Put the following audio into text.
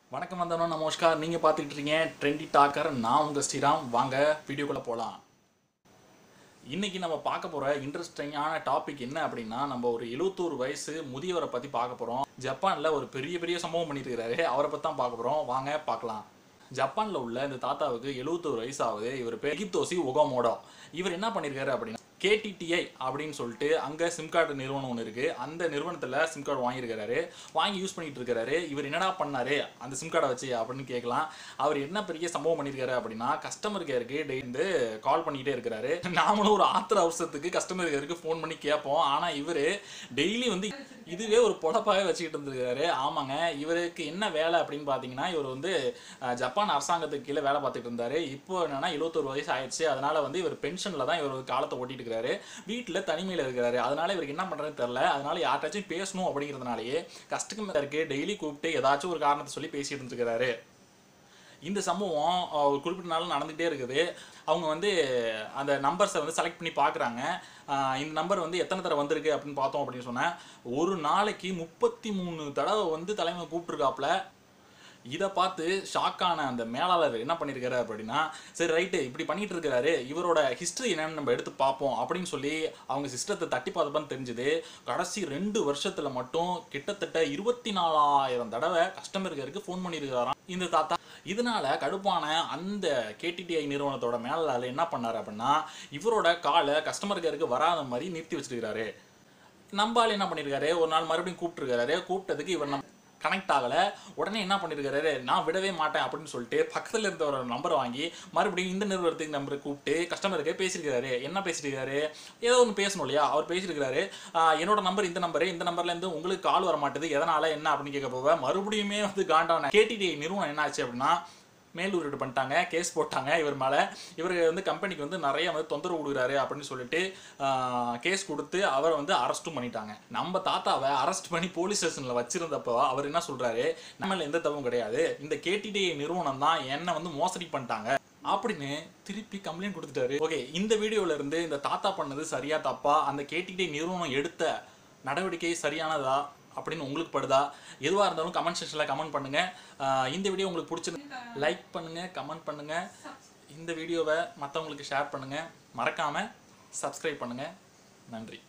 வணக்கம் வந்தனம் நமஸ்கார் நீங்கள் பார்த்துக்கிட்டு இருக்கீங்க ட்ரெண்டி டாக்கர் நான் உங்கள் ஸ்ரீராம் வாங்க வீடியோக்குள்ளே போகலாம் இன்னைக்கு நம்ம பார்க்க போகிற இன்ட்ரெஸ்டிங்கான டாபிக் என்ன அப்படின்னா நம்ம ஒரு எழுபத்தோரு வயசு முதியவரை பற்றி பார்க்க போகிறோம் ஜப்பானில் ஒரு பெரிய பெரிய சம்பவம் பண்ணியிருக்கிறாரு அவரை பற்றி தான் பார்க்க போகிறோம் வாங்க பார்க்கலாம் ஜப்பானில் உள்ள இந்த தாத்தாவுக்கு எழுபத்தோரு வயசு ஆகுது இவர் பேர் எகிப்தோசி ஒகோமோடோ இவர் என்ன பண்ணியிருக்காரு அப்படின்னா கேடிடிஐ அப்படின்னு சொல்லிட்டு அங்கே சிம் கார்டு நிறுவனம் ஒன்று இருக்குது அந்த நிறுவனத்தில் சிம் கார்டு வாங்கியிருக்கிறாரு வாங்கி யூஸ் பண்ணிட்டு இருக்காரு இவர் என்னடா பண்ணாரு அந்த சிம் கார்டை வச்சு அப்படின்னு கேட்கலாம் அவர் என்ன பெரிய சம்பவம் பண்ணியிருக்காரு அப்படின்னா கஸ்டமர் கேருக்கு டெய்லி கால் பண்ணிக்கிட்டே இருக்கிறாரு நாமளும் ஒரு ஆத்திர அவசரத்துக்கு கஸ்டமர் கேருக்கு ஃபோன் பண்ணி கேட்போம் ஆனால் இவர் டெய்லி வந்து இதுவே ஒரு பொழப்பாகவே வச்சுக்கிட்டு இருந்திருக்காரு ஆமாங்க இவருக்கு என்ன வேலை அப்படின்னு பார்த்தீங்கன்னா இவர் வந்து அஹ், ஜப்பான் அரசாங்கத்துக்கு கீழே வேலை பார்த்துட்டு இருந்தாரு இப்போ என்னன்னா எழுபத்தொரு வயசு ஆயிடுச்சு அதனால வந்து இவர் பென்ஷனில் தான் இவர் ஒரு காலத்தை ஓட்டிட்டு இருக்கிறாரு வீட்டில் தனிமையில் இருக்கிறாரு அதனால இவருக்கு என்ன பண்ணுறதுன்னு தெரில அதனால யார்ட்டாச்சும் பேசணும் அப்படிங்கிறதுனாலயே கஸ்டமருக்கு டெய்லி கூப்பிட்டு ஏதாச்சும் ஒரு காரணத்தை சொல்லி பேசிட்டு இருந்திருக்கிறாரு இந்த சம்பவம் அஹ், ஒரு குறிப்பிட்ட நாள் நடந்துகிட்டே இருக்குது அவங்க வந்து அந்த நம்பர்ஸை வந்து செலக்ட் பண்ணி பார்க்குறாங்க இந்த நம்பர் வந்து எத்தனை தடவை வந்திருக்கு அப்படின்னு பார்த்தோம் அப்படின்னு சொன்னேன் ஒரு நாளைக்கு முப்பத்தி மூணு தடவை வந்து தலைமை கூப்பிட்டுருக்காப்புல இதை பார்த்து ஷாக்கான அந்த மேலாளர் என்ன பண்ணியிருக்காரு அப்படின்னா சரி ரைட்டு இப்படி பண்ணிட்டு இருக்காரு இவரோட ஹிஸ்டரி என்னன்னு நம்ம எடுத்து பார்ப்போம் அப்படின்னு சொல்லி அவங்க சிஸ்டத்தை தட்டி பார்த்தப்பன்னு தெரிஞ்சுது கடைசி ரெண்டு வருஷத்துல மட்டும் கிட்டத்தட்ட இருபத்தி நாலாயிரம் தடவை கஸ்டமர் கேருக்கு ஃபோன் பண்ணியிருக்காராம் இந்த தாத்தா இதனால கடுப்பான அந்த கேடிடிஐ நிறுவனத்தோட மேலாளர் என்ன பண்ணாரு அப்படின்னா இவரோட காலை கஸ்டமர் கேருக்கு வராத மாதிரி நிறுத்தி வச்சிருக்காரு நம்ம ஆள் என்ன பண்ணியிருக்காரு ஒரு நாள் மறுபடியும் கூப்பிட்டுருக்காரு கூப்பிட்டதுக்கு இவர் நம்ம கனெக்ட் ஆகலை உடனே என்ன பண்ணியிருக்காரு நான் விடவே மாட்டேன் அப்படின்னு சொல்லிட்டு பக்கத்தில் இருந்த ஒரு நம்பரை வாங்கி மறுபடியும் இந்த நிறுவனத்துக்கு நம்பரை கூப்பிட்டு கஸ்டமருக்கு பேசியிருக்காரு என்ன பேசியிருக்காரு ஏதோ ஒன்று பேசணும் இல்லையா அவர் பேசியிருக்காரு "ஆஹ், என்னோட நம்பர் இந்த நம்பரு இந்த நம்பர்லேருந்து உங்களுக்கு கால் வர மாட்டேது எதனால என்ன அப்படின்னு கேட்க போக மறுபடியுமே வந்து காண்டான கேடிடி நிறுவனம் என்ன ஆச்சு அப்படின்னா மேலூரிட்டு பண்ணிட்டாங்க கேஸ் போட்டாங்க இவர் மேலே இவர் வந்து கம்பெனிக்கு வந்து நிறைய வந்து தொந்தரவு கொடுக்குறாரு அப்படின்னு சொல்லிட்டு கேஸ் கொடுத்து அவரை வந்து அரெஸ்ட்டும் பண்ணிட்டாங்க நம்ம தாத்தாவை அரெஸ்ட் பண்ணி போலீஸ் ஸ்டேஷனில் வச்சிருந்தப்போ அவர் என்ன சொல்றாரு நம்மள எந்த தப்பும் கிடையாது இந்த கேடிடி நிறுவனம் தான் என்னை வந்து மோசடி பண்ணிட்டாங்க அப்படின்னு திருப்பி கம்ப்ளைண்ட் கொடுத்துட்டாரு ஓகே இந்த வீடியோல இருந்து இந்த தாத்தா பண்ணது சரியா தப்பா அந்த கேடிடி நிறுவனம் எடுத்த நடவடிக்கை சரியானதா அப்படின்னு உங்களுக்கு படுதா எதுவாக இருந்தாலும் கமெண்ட் செக்ஷனில் கமெண்ட் பண்ணுங்க ஆஹ் இந்த வீடியோ உங்களுக்கு பிடிச்சிருந்து லைக் பண்ணுங்க கமெண்ட் பண்ணுங்க இந்த வீடியோவை மற்றவங்களுக்கு ஷேர் பண்ணுங்க மறக்காம சப்ஸ்கிரைப் பண்ணுங்க நன்றி